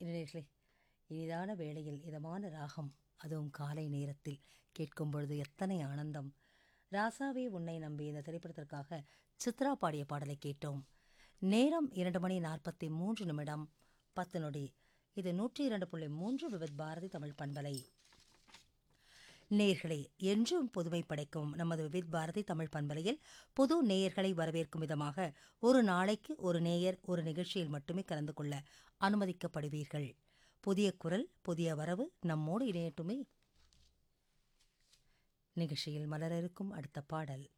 இளைஞர்களே இனிதான வேளையில் இதமான ராகம் அதுவும் காலை நேரத்தில் கேட்கும் பொழுது எத்தனை ஆனந்தம் ராசாவே உன்னை நம்பி இந்த திரைப்படத்திற்காக சித்ரா பாடிய பாடலை கேட்டோம் நேரம் இரண்டு மணி நாற்பத்தி மூன்று நிமிடம் பத்து நொடி இது நூற்றி இரண்டு புள்ளி மூன்று விவித் பாரதி தமிழ் பண்பலை நேயர்களே என்றும் புதுமை படைக்கும் நமது விவித் பாரதி தமிழ் பண்பலையில் புது நேயர்களை வரவேற்கும் விதமாக ஒரு நாளைக்கு ஒரு நேயர் ஒரு நிகழ்ச்சியில் மட்டுமே கலந்து கொள்ள அனுமதிக்கப்படுவீர்கள் புதிய குரல் புதிய வரவு நம்மோடு இணையட்டுமே நிகழ்ச்சியில் மலர இருக்கும் அடுத்த பாடல்